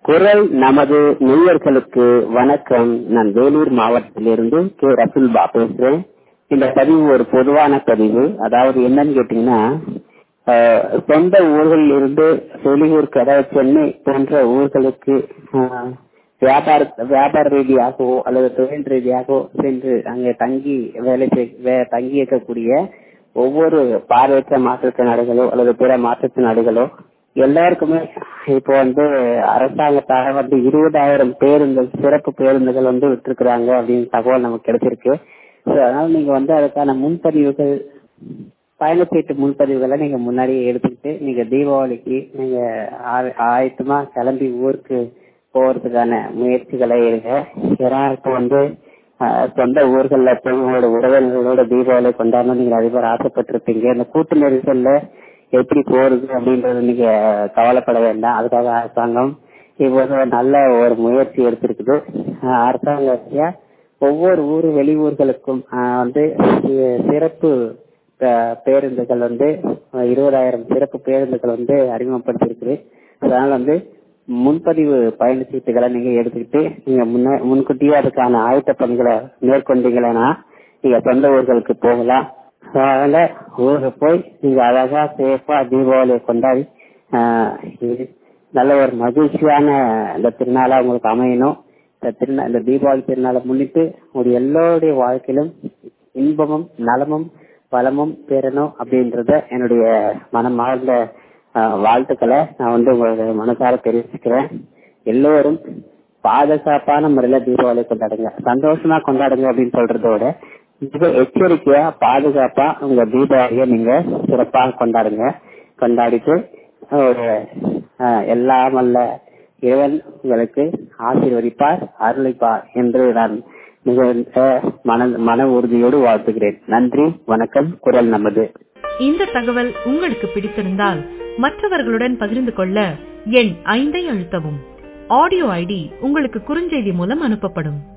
குரல் நமது நேயர்களுக்கு வணக்கம் நான் வேலூர் மாவட்டத்திலிருந்து கே ரசுல்பா பேசுறேன் இந்த பதிவு ஒரு பொதுவான பதிவு அதாவது என்னன்னு கேட்டீங்கன்னா ஆஹ், சொந்த ஊர்களில் இருந்து வெளியூருக்கு அதாவது சென்னை போன்ற ஊர்களுக்கு ஆஹ், வியாபார வியாபார ரீதியாகவோ அல்லது தொழில் ரீதியாகவோ சென்று அங்கே தங்கி வேலை செய் வே- தங்கி இருக்கக்கூடிய ஒவ்வொரு பார்வையற்ற மாற்றுத்திறனாளிகளோ அல்லது பிற மாற்றுத்திறனாளிகளோ எல்லாருக்குமே இப்போ வந்து அரசாங்கத்தால வந்து இருபதாயிரம் பேருந்துகள் சிறப்பு பேருந்துகள் வந்து விட்டுருக்குறாங்க அப்படின்னு தகவல் நமக்கு கிடைச்சிருக்கு So, அதனால நீங்க வந்து அதுக்கான முன்பதிவுகள் பயணச்சீட்டு முன்பதிவுகளை நீங்க முன்னாடியே எடுத்துக்கிட்டு நீங்க தீபாவளிக்கு நீங்க ஆய- ஆயத்தமா கிளம்பி ஊருக்கு போறதுக்கான முயற்சிகளை எடுங்க ஏன்னா இப்போ வந்து ஆஹ், சொந்த ஊர்கள்ல போய் உங்களோட உறவினர்களோட தீபாவளி கொண்டாடணும் நீங்க அதிக பேர் ஆசைப்பட்டிருப்பீங்க இந்த கூட்ட நெரிசல்ல எப்படி போறது அப்படின்றது நீங்க கவலைப்பட வேண்டாம் அதுக்காக அரசாங்கம் இப்போ வந்து ஒரு நல்ல ஒரு முயற்சி எடுத்திருக்குது ஆஹ், அரசாங்கத்தியா ஒவ்வொரு ஊர் வெளியூர்களுக்கும் ஆஹ், வந்து சி- சிறப்பு ப- பேருந்துகள் வந்து அஹ், இருபதாயிரம் சிறப்பு பேருந்துகள் வந்து அறிமுகப்படுத்தியிருக்குது அதனால வந்து முன்பதிவு பயணச்சீட்டுகளை நீங்க எடுத்துக்கிட்டு நீங்க முன்ன முன்கூட்டியே அதுக்கான ஆயத்த பணிகளை மேற்கொண்டீங்களா நீங்க சொந்த ஊர்களுக்கு போகலாம் அதனால ஊருக்கு போய் நீங்க அழகா சேஃபா தீபாவளியை கொண்டாடி ஆஹ், இது நல்ல ஒரு மகிழ்ச்சியான இந்த திருநாளா உங்களுக்கு அமையணும் இந்த திருநா இந்த தீபாவளி திருநாளை முன்னிட்டு ஒரு எல்லோருடைய வாழ்க்கையிலும் இன்பமும் நலமும் வளமும் பெறணும் அப்படின்றத என்னுடைய மனமார்ந்த ஆஹ், வாழ்த்துக்களை நான் வந்து உங்களுக்கு மனசார தெரிவிச்சுக்கிறேன் எல்லோரும் பாதுகாப்பான முறையில தீபாவளி கொண்டாடுங்க சந்தோஷமா கொண்டாடுங்க அப்படின்னு சொல்றதோட மிக எச்சரிக்கையா பாதுகாப்பா உங்க தீபாவளியை நீங்க சிறப்பாக கொண்டாடுங்க கொண்டாடிட்டு ஒரு ஆஹ், எல்லாம் வல்ல இறைவன் உங்களுக்கு ஆசீர்வதிப்பார் அருளிப்பார் என்று நான் மிகுந்த மன மன உறுதியோடு வாழ்த்துகிறேன் நன்றி வணக்கம் குரல் நமது இந்த தகவல் உங்களுக்கு பிடித்திருந்தால் மற்றவர்களுடன் பகிர்ந்து கொள்ள எண் ஐந்தை அழுத்தவும் ஆடியோ ஐடி உங்களுக்கு குறுஞ்செய்தி மூலம் அனுப்பப்படும்